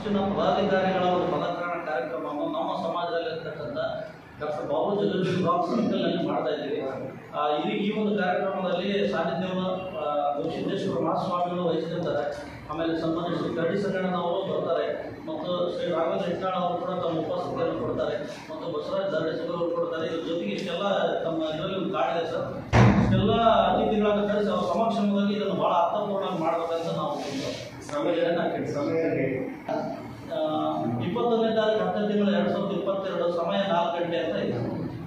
ಪಕ್ಷದ ಪದಾಧಿಕಾರಿಗಳ ಒಂದು ಪದಗ್ರಹಣ ಕಾರ್ಯಕ್ರಮವನ್ನು ನಮ್ಮ ಸಮಾಜದಲ್ಲಿರ್ತಕ್ಕಂಥ ಡಾಕ್ಟರ್ ಬಾಬು ಜಗದೀಶ್ ರಾವ್ ಸರ್ಕಲ್ನಲ್ಲಿ ಮಾಡ್ತಾ ಇದ್ದೀವಿ ಆ, ಈ ಈ ಒಂದು ಕಾರ್ಯಕ್ರಮದಲ್ಲಿ ಸಾನ್ನಿಧ್ಯವನ್ನು ಆ, ಗವಿಸಿದ್ದೇಶ್ವರ ಮಹಾಸ್ವಾಮಿಗಳು ವಹಿಸಿರ್ತಾರೆ ಆಮೇಲೆ ಸನ್ಮಾನ್ಯ ಶ್ರೀ ಕರಡಿ ಸಂಗಣ್ಣನವರು ಬರ್ತಾರೆ ಮತ್ತು ಶ್ರೀ ರಾಘವೇಂದ್ರ ಹಿಟ್ನಾಳ್ ಅವರು ಕೂಡ ತಮ್ಮ ಉಪಸ್ಥಿತಿಯನ್ನು ಕೊಡ್ತಾರೆ ಮತ್ತು ಬಸವರಾಜ್ ದಂಡೇಶ್ವರ ಅವರು ಕೊಡ್ತಾರೆ ಇದ್ರ ಜೊತೆಗೆ ಇಷ್ಟೆಲ್ಲ ತಮ್ಮ ಇದರಲ್ಲಿ ಒಂದು ಕಾರ್ಡ್ ಇದೆ ಸರ್ ಇಷ್ಟೆಲ್ಲ ಅತಿಥಿಗಳನ್ನು ಕರೆಸಿ ಅವ್ರ ಸಮಕ್ಷಮದಲ್ಲಿ ಇದನ್ನು ಭಾಳ ಅರ್ಥಪೂರ್ಣ ಮಾಡಬೇಕಂತ ನಾವು ಒಂದು ಸಭೆಯನ್ನು ಹಾಕಿದ್ವಿ ಆ, ಇಪ್ಪತ್ತೊಂದನೇ ತಾರೀಕು ಹತ್ತನೇ ತಿಂಗಳು ಎರಡು ಸಾವಿರದ ಇಪ್ಪತ್ತೆರಡು ಸಮಯ ನಾಲ್ಕು ಗಂಟೆ ಅಂತ ಇದೆ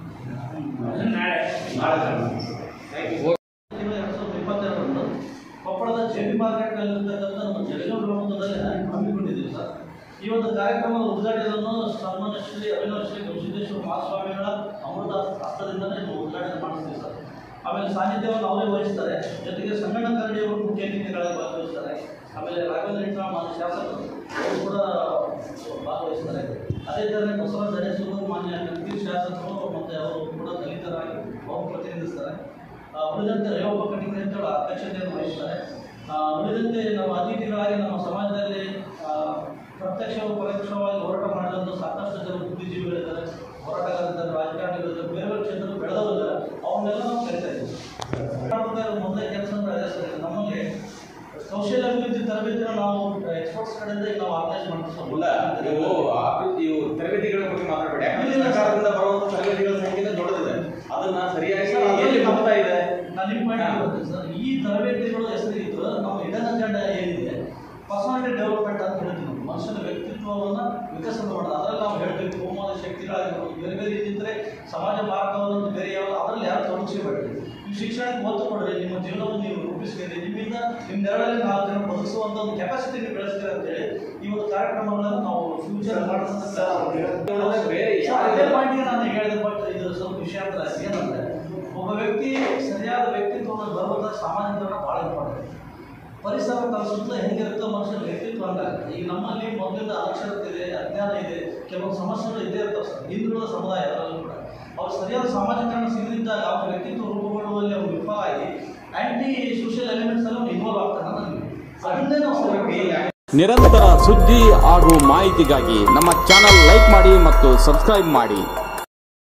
ತಿಂಗಳು ಎರಡು ಸಾವಿರದ ಇಪ್ಪತ್ತೆರಡರಂದು ಕೊಪ್ಪಳದ ಜೆ ಬಿ ಮಾರ್ಕೆಟ್ನಲ್ಲಿರ್ತಕ್ಕಂಥ ನಮ್ಮ ಜಗಜೋಳ ಗ್ರಾಮದಲ್ಲಿ ಹಮ್ಮಿಕೊಂಡಿದ್ದೀವಿ ಸರ್ ಈ ಒಂದು ಕಾರ್ಯಕ್ರಮದ ಉದ್ಘಾಟನೆಯನ್ನು ಸನ್ಮಾನ್ಯ ಶ್ರೀ ಅಭಿನವ ಶ್ರೀ ಗವಿಸಿದ್ದೇಶ್ವರ ಮಹಾಸ್ವಾಮಿಗಳ ಅಮೃತ ಹಸ್ತದಿಂದಲೇ ನಾವು ಉದ್ಘಾಟನೆ ಮಾಡಿಸ್ತೀವಿ ಸರ್ ಆಮೇಲೆ ಸಾನ್ನಿಧ್ಯವನ್ನು ಅವರೇ ವಹಿಸ್ತಾರೆ ಜೊತೆಗೆ ಸಂಗಣ್ಣ ಕರಡಿಯವರು ಮುಖ್ಯ ಅತಿಥಿಗಳಾಗಿ ಭಾಗವಹಿಸ್ತಾರೆ ಆಮೇಲೆ ರಾಘವೇಂದ್ರ ಹಿಟ್ನಾಳ್ ಮಾನ್ಯ ಶಾಸಕರು ಅವರು ಕೂಡ ಭಾಗವಹಿಸ್ತಾರೆ ಅದೇ ಥರ ಬಸವರಾಜ ಧನೇಶ್ವರು ಮಾನ್ಯ ಕಲ್ಕಿ ಶಾಸಕರು ಮತ್ತು ಅವರು ಕೂಡ ದಲಿತರಾಗಿ ಅವರು ಪ್ರತಿನಿಧಿಸ್ತಾರೆ ಆ, ಉಳಿದಂತೆ ರೇವಪ್ಪ ಕಟ್ಟಿಗೆ ಅಂತೇಳಿ ಅಧ್ಯಕ್ಷತೆಯನ್ನು ವಹಿಸ್ತಾರೆ ಆ, ಉಳಿದಂತೆ ನಾವು ಅತಿಥಿಗಳಾಗಿ ನಮ್ಮ ಸಮಾಜದಲ್ಲಿ ಆ, ಪ್ರತ್ಯಕ್ಷ ಪರೋಕ್ಷವಾಗಿ ಹೋರಾಟ ಮಾಡಿದಂಥ ಸಾಕಷ್ಟು ಜನ ಬುದ್ಧಿಜೀವಿಗಳಿದ್ದಾರೆ ಹೋರಾಟಗಾರರಿದ್ದಾರೆ ರಾಜಕಾರಣಿಗಳಿದ್ದಾರೆ ಬೇರೆ ಬೇರೆ ಕ್ಷೇತ್ರ ಬೆಳೆದವರಿದ್ದಾರೆ ಅವನ್ನೆಲ್ಲ ನಾವು ಕರಿತಾ ಇದ್ದೀವಿ ಭಾರತದ ಮೊದಲೇ ಕೆಲಸ ಅಂದ್ರೆ ಅದೇ ಸರ್ ನಮ್ಮಲ್ಲಿ ಕೌಶಲ್ಯ ಅಭಿವೃದ್ಧಿ ತರಬೇತಿನ ನಾವು ಎಕ್ಸ್ಪರ್ಟ್ಸ್ ಕಡೆಯಿಂದ ಈಗ ನಾವು ಆರ್ಗನೈಸ್ ಇಲ್ಲ ನೀವು ಆ- ನೀವು ತರಬೇತಿಗಳ ಬಗ್ಗೆ ಮಾತಾಡಬೇಡಿ ಯಾಕಂದ್ರೆ ಸರ್ಕಾರದಿಂದ ಬರುವಂತ ತರಬೇತಿಗಳ ಸಂಖ್ಯೆ ದೊಡ್ಡದಿದೆ ಅದನ್ನ ಸರಿಯಾಗಿ ಎಲ್ಲಿ ಹೋಗ್ತಾ ಇದೆ ನಾನು ನಿಮ್ಮ ಪಾಯಿಂಟ್ ಬರ್ತೀನಿ ಸರ್ ಈ ತರಬೇತಿಗಳು ಹೆಸರಿಗಿದ್ದು ನಮ್ಮ ಇಡನ್ ಅಜೆಂಡಾ ಏನಿದೆ ಪರ್ಸನಾಲಿಟಿ ಡೆವಲಪ್ಮೆಂಟ್ ಅಂತ ಹೇಳ್ತೀವಿ ನಾವು ಮನುಷ್ಯನ ವ್ಯಕ್ತಿತ್ವವನ್ನು ವಿಕಸನ ಮಾಡೋದು ಅದರಲ್ಲಿ ನಾವು ಹೇಳ್ತೀವಿ ಹೋಮದ ಶಕ್ತಿಗಳಾಗಿರ್ಬೋದು ಬೇರೆ ಬೇರೆ ಇದ್ದಿದ್ರೆ ಸಮಾಜ ಮಾರ್ಗವನ್ನು ಬೇರೆ ಯಾವ ಅದರಲ್ಲಿ ಯಾರು ತೊಡಗಿಸಬೇಡ್ರಿ ನೀವು ಶಿಕ್ಷಣಕ್ಕೆ ಒತ್ತು ಕೊಡ್ರಿ ನಿಮ್ಮ ಜೀವನವನ್ನು ನೀವು ರೂಪಿಸ್ತೀರಿ ನಿಮ್ಮಿಂದ ನಿಮ್ಮ ನೆರಳಲ್ಲಿ ನಾಲ್ಕು ಜನ ಬದುಕಿಸುವಂಥ ಒಂದು ಕೆಪಾಸಿಟಿ ನೀವು ಬೆಳೆಸ್ತೀರಿ ಅಂತೇಳಿ ಈ ಒಂದು ಕಾರ್ಯಕ್ರಮಗಳನ್ನು ನಾವು ಫ್ಯೂಚರ್ ಇವ್ರನ್ನ ಬೇರೆ ಸೊ ಯಾರು- ಅದೇ ಪಾಯಿಂಟ್ಗೆ ನಾನು ಹೇಳಿದೆ ಬಟ್ ಇದು ಸ್ವಲ್ಪ ವಿಷಯಾಂತರ ಏನಂದ್ರೆ ಒಬ್ಬ ವ್ಯಕ್ತಿ ಸರಿಯಾದ ವ್ಯಕ್ತಿತ್ವವನ್ನು ಬರುವಂಥ ಸಾಮಾಜಿಕರಣ ಭಾಳ ಇಂಪಾರ್ಟೆಂಟ್ ಪರಿಸರ ತನ್ನ ಸುತ್ತಲ ಹೆಂಗಿರುತ್ತೋ ಮನುಷ್ಯನ ವ್ಯಕ್ತಿತ್ವ ಹಂಗಾಗುತ್ತೆ ಈಗ ನಮ್ಮಲ್ಲಿ ಮೊದಲಿಂದ ಅನಕ್ಷರತೆ ಇದೆ ಅಜ್ಞಾನ ಇದೆ ಕೆಲವೊಂದು ಸಮಸ್ಯೆಗಳು ಇದ್ದೇ ಇರ್ತಾವೆ ಸರ್ ಹಿಂದುಳಿದ ಸಮುದಾಯ ಅದರಲ್ಲೂ ಕೂಡ ಅವ್ರು ಸರಿಯಾದ ಸಾಮಾಜಿಕರಣ ಸಿಗದಿದ್ದಾಗ ಅವ್ರ ವ್ಯಕ್ತಿತ್ವ ರೂಪುಗೊಳ್ಳುವಲ್ಲಿ ಅವ್ರು ವಿಫಲ ಆಗಿ ಆ್ಯಂಟಿ ಸೋಷಿಯಲ್ ಎಲಿಮೆಂಟ್ಸ್ ಎಲ್ಲ ಅವ್ರು ಇನ್ವಾಲ್ವ್ ಆಗ್ತಾನೆ ನನಗೆ ಅದನ್ನೇ ನಾವು ಸರಿ ನಿರಂತರ ಸುದ್ದಿ ಹಾಗೂ ಮಾಹಿತಿಗಾಗಿ ನಮ್ಮ ಚಾನಲ್ ಲೈಕ್ ಮಾಡಿ ಮತ್ತು ಸಬ್ಸ್ಕ್ರೈಬ್ ಮಾಡಿ